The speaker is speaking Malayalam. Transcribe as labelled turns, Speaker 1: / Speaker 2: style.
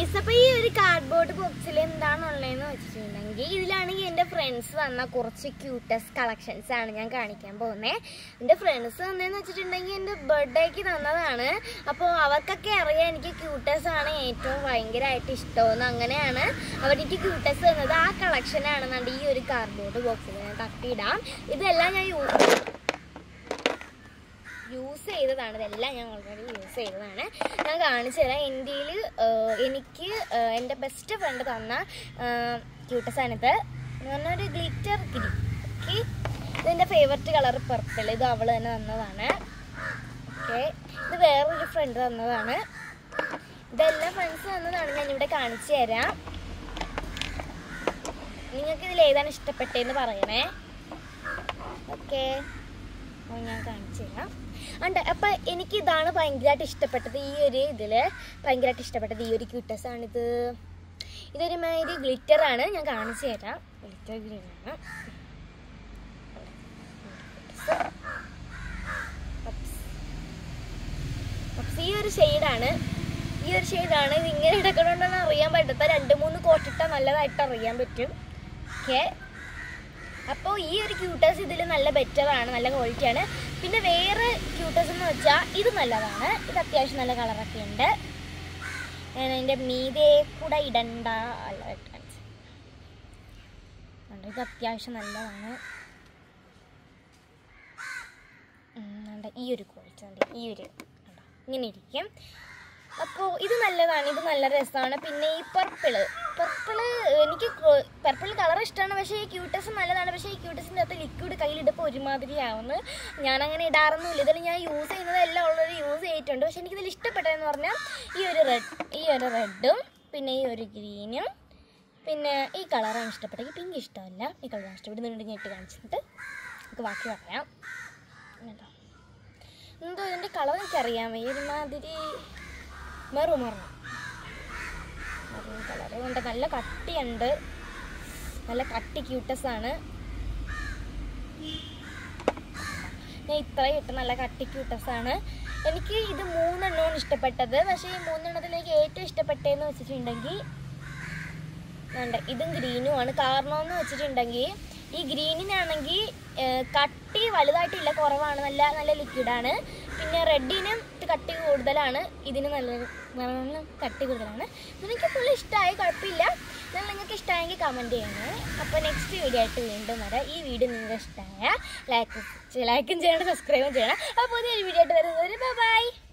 Speaker 1: ഗൈസ് അപ്പൊ ഈ ഒരു കാർഡ്ബോർഡ് ബോക്സിൽ എന്താണുള്ളതെന്ന് വെച്ചിട്ടുണ്ടെങ്കിൽ ഇതിലാണെങ്കിൽ എൻ്റെ ഫ്രണ്ട്സ് തന്ന കുറച്ച് ക്യൂട്ടസ്റ്റ് കളക്ഷൻസ് ആണ് ഞാൻ കാണിക്കാൻ പോകുന്നത് എൻ്റെ ഫ്രണ്ട്സ് തന്നതെന്ന് വെച്ചിട്ടുണ്ടെങ്കിൽ എൻ്റെ ബർത്ത്ഡേക്ക് തന്നതാണ് അപ്പോൾ അവർക്കൊക്കെ അറിയാം എനിക്ക് ക്യൂട്ടസ് ആണ് ഏറ്റവും ഭയങ്കരമായിട്ട് ഇഷ്ടമെന്ന് അങ്ങനെയാണ് അവർക്ക് ക്യൂട്ടസ് തന്നത് ആ കളക്ഷനാണെന്നുണ്ട് ഈ ഒരു കാർഡ്ബോർഡ് ബോക്സിൽ ഞാൻ തട്ടിയിടാം ഇതെല്ലാം ഞാൻ യൂ യൂസ് ചെയ്തതാണ് ഇതെല്ലാം ഞാൻ ഓൾറെഡി യൂസ് ചെയ്തതാണ് ഞാൻ കാണിച്ചു തരാം ഇന്ത്യയിൽ എനിക്ക് ആഹ് എൻ്റെ ബെസ്റ്റ് ഫ്രണ്ട് തന്ന ക്യൂട്ടസ് ആണിത് എന്ന് പറഞ്ഞാൽ ഒരു ഗ്ലിറ്റർ ഗ്രീ ഇതെൻ്റെ ഫേവററ്റ് കളർ പർപ്പിൾ ഇത് അവൾ തന്നെ തന്നതാണ് ഓക്കെ ഇത് വേറൊരു ഫ്രണ്ട് തന്നതാണ് ഇതെല്ലാം ഫ്രണ്ട്സ് തന്നതാണ് ഞാൻ ഇവിടെ കാണിച്ചു തരാം നിങ്ങൾക്ക് ഇതിൽ ഏതാണ് ഇഷ്ടപ്പെട്ടതെന്ന് പറയണേ ഓക്കെ അപ്പോൾ ഞാൻ കാണിച്ചു തരാം ഉണ്ട് അപ്പം എനിക്ക് ഇതാണ് ഭയങ്കരമായിട്ട് ഇഷ്ടപ്പെട്ടത് ഈ ഒരു ഇതിൽ ഭയങ്കരമായിട്ട് ഇഷ്ടപ്പെട്ടത് ഈ ഒരു ക്യൂട്ടസ് ആണിത് ഇതൊരു മാതിരി ഗ്ലിറ്റർ ആണ് ഞാൻ കാണിച്ചു തരാം ഗ്ലിറ്റർ ഗ്രീൻ ആണ് Pups. ഈ ഒരു ഷെയ്ഡാണ് ഈ ഒരു ഷെയ്ഡാണ് ഇത് ഇങ്ങനെ എടുക്കണമെന്നാണ് അറിയാൻ പറ്റാത്ത രണ്ട് മൂന്ന് കോട്ടിട്ടാൽ നല്ലതായിട്ട് അറിയാൻ പറ്റും ഓക്കെ അപ്പോൾ ഈ ഒരു ക്യൂട്ടസ് ഇതിൽ നല്ല ബെറ്റർ ആണ് നല്ല ക്വാളിറ്റി ആണ് പിന്നെ വേറെ ക്യൂട്ടസ് എന്ന് വെച്ചാൽ ഇത് നല്ലതാണ് ഇത് അത്യാവശ്യം നല്ല കളറൊക്കെ ഉണ്ട് ഞാൻ അതിൻ്റെ മീതെ കൂടെ ഇടണ്ട അല്ല ഇട്ടാൻ. ഉണ്ട്, ഇത് അത്യാവശ്യം നല്ലതാണ് ഉം, ഉണ്ട്, ഈ ഒരു ക്വാളിറ്റി ഉണ്ട് ഈ ഒരു കണ്ടോ? ഇങ്ങനെ ഇരിക്കും അപ്പോൾ ഇത് നല്ലതാണ് ഇത് നല്ല രസമാണ് പിന്നെ ഈ പർപ്പിള് പർപ്പിള് എനിക്ക് പർപ്പിൾ കളർ ഇഷ്ടമാണ് പക്ഷേ ഈ ക്യൂട്ടസ് നല്ലതാണ് പക്ഷേ ഈ ക്യൂട്ടസിൻ്റെ അകത്ത് ലിക്വിഡ് കയ്യിലിടുമ്പോൾ ഒരുമാതിരി ആവുന്നു ഞാനങ്ങനെ ഇടാറൊന്നുമില്ല ഇതിൽ ഞാൻ യൂസ് ചെയ്യുന്നതെല്ലാം ഓൾറെഡി യൂസ് ചെയ്തിട്ടുണ്ട് പക്ഷേ എനിക്കിതിൽ ഇഷ്ടപ്പെട്ടതെന്ന് പറഞ്ഞാൽ ഈ ഒരു റെഡ് ഈ ഒരു റെഡും പിന്നെ ഈ ഒരു ഗ്രീനും പിന്നെ ഈ കളറാണ് ഇഷ്ടപ്പെട്ടത് ഈ പിങ്ക് ഇഷ്ടമല്ല ഈ കളറാണ് ഇഷ്ടപ്പെട്ടത് വീണ്ടും ഞാൻ ഇട്ട് കാണിച്ചിട്ട് നമുക്ക് ബാക്കി പറയാം കേട്ടോ എന്തോ ഇതിൻ്റെ കളർ എനിക്കറിയാൻ വയ്യ ഒരുമാതിരി മെറു മെറു മെറൂൺ കളർ ഉണ്ട് നല്ല കട്ടിയുണ്ട് നല്ല കട്ടി ക്യൂട്ടസ് ആണ് ഞാൻ ഇത്രയും ഇട്ട് നല്ല കട്ടി ക്യൂട്ടസ് ആണ് എനിക്ക് ഇത് മൂന്നെണ്ണമാണ് ഇഷ്ടപ്പെട്ടത് പക്ഷേ ഈ മൂന്നെണ്ണത്തിൽ എനിക്ക് ഏറ്റവും ഇഷ്ടപ്പെട്ടതെന്ന് വെച്ചിട്ടുണ്ടെങ്കിൽ ഉണ്ട് ഇതും ഗ്രീനും ആണ് കാരണം എന്ന് വെച്ചിട്ടുണ്ടെങ്കിൽ ഈ ഗ്രീനിനാണെങ്കിൽ കട്ടി വലുതായിട്ടില്ല കുറവാണ് നല്ല നല്ല ലിക്വിഡാണ് പിന്നെ റെഡിനും ഇത് കട്ടി കൂടുതലാണ് ഇതിന് നല്ല നല്ല കട്ടി കൂടുതലാണ് എനിക്ക് ഫുൾ ഇഷ്ടമായി കുഴപ്പമില്ല എന്നാൽ നിങ്ങൾക്ക് ഇഷ്ടമായെങ്കിൽ കമൻറ്റ് ചെയ്യണേ അപ്പോൾ നെക്സ്റ്റ് വീഡിയോ ആയിട്ട് വീണ്ടും വരാം ഈ വീഡിയോ നിങ്ങൾക്ക് ഇഷ്ടമായ ലൈക്ക് ലൈക്കും ചെയ്യണം സബ്സ്ക്രൈബും ചെയ്യണം അപ്പോൾ പുതിയൊരു വീഡിയോ ആയിട്ട് വരുന്നത് ബൈ